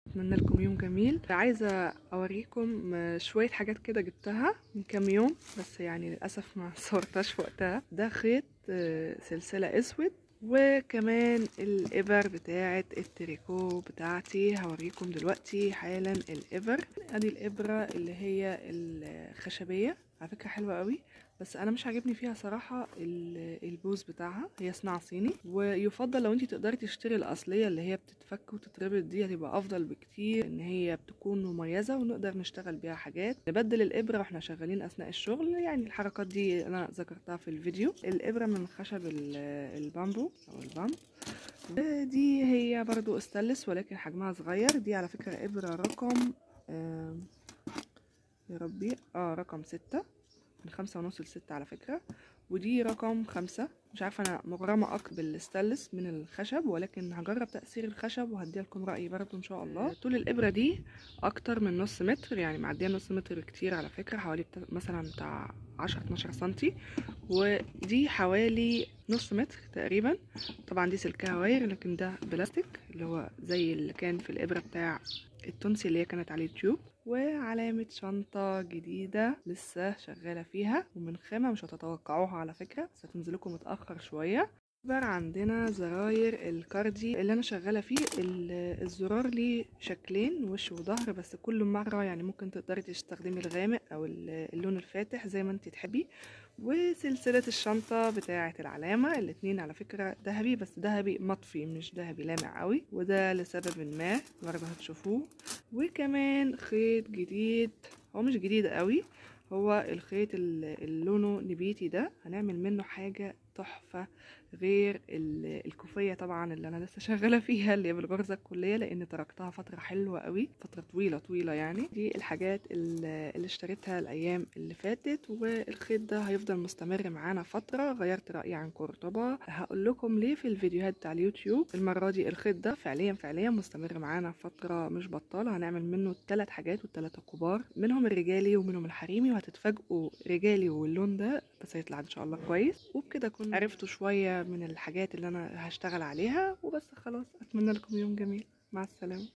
اتمنى لكم يوم جميل عايزه اوريكم شويه حاجات كده جبتها من كام يوم بس يعني للاسف ما صورتهاش في وقتها ده خيط آه، سلسله اسود وكمان الابر بتاعه التريكو بتاعتي هوريكم دلوقتي حالا الابر ادي الابره اللي هي الخشبيه على فكره حلوه قوي بس انا مش عاجبني فيها صراحه ال- البوز بتاعها هي صناعه صيني ويفضل لو انت تقدري تشتري الاصليه اللي هي بتتفك وتتربط دي هتبقى افضل بكتير ان هي بتكون مميزه ونقدر نشتغل بيها حاجات نبدل الابره واحنا شغالين اثناء الشغل يعني الحركات دي انا ذكرتها في الفيديو الابره من خشب ال- البامبو او البامب دي هي برضو استانلس ولكن حجمها صغير دي على فكره ابره رقم آم، يا ربي اه رقم ستة من خمسة ونص لستة على فكرة ودي رقم خمسة مش عارفة أنا مغرمة أك بالستانلس من الخشب ولكن هجرب تأثير الخشب وهديها لكم رأيي برضه إن شاء الله طول الإبرة دي أكتر من نص متر يعني معدية نص متر كتير على فكرة حوالي بتا... مثلا بتاع عشرة اتناشر سنتي ودي حوالي نص متر تقريبا طبعا دي سلكها واير لكن ده بلاستيك اللي هو زي اللي كان في الإبرة بتاع التونسي اللي هي كانت على اليوتيوب وعلامة شنطة جديدة لسه شغالة فيها ومن خامة مش هتتوقعوها على فكرة بس هتنزلكم متأخر شوية بقى عندنا زراير الكاردي اللي انا شغاله فيه ال- الزرار ليه شكلين وش وظهر بس كل مره يعني ممكن تقدري تستخدمي الغامق او ال- اللون الفاتح زي ما انت تحبي وسلسله الشنطه بتاعه العلامه الاتنين على فكره ذهبي بس ذهبي مطفي مش ذهبي لامع قوي وده لسبب ما برضه هتشوفوه وكمان خيط جديد هو مش جديد قوي هو الخيط ال- اللي لونه نبيتي ده هنعمل منه حاجة تحفة غير ال- الكوفية طبعا اللي انا لسه شغالة فيها اللي هي بالغرزة الكلية لان تركتها فترة حلوة قوي فترة طويلة طويلة يعني دي الحاجات ال- اللي اشتريتها الايام اللي فاتت والخيط ده هيفضل مستمر معانا فترة غيرت رأيي عن قرطبة هقول لكم ليه في الفيديوهات بتاع اليوتيوب المرة دي الخيط ده فعليا فعليا مستمر معانا فترة مش بطالة هنعمل منه ثلاث حاجات والثلاثة كبار منهم الرجالي ومنهم الحريمي وهتتفاجئوا رجالي واللون ده بس هيطلع ان شاء الله كويس وبكده كنت عرفتوا شوية من الحاجات اللي انا هشتغل عليها وبس خلاص اتمنى لكم يوم جميل مع السلامة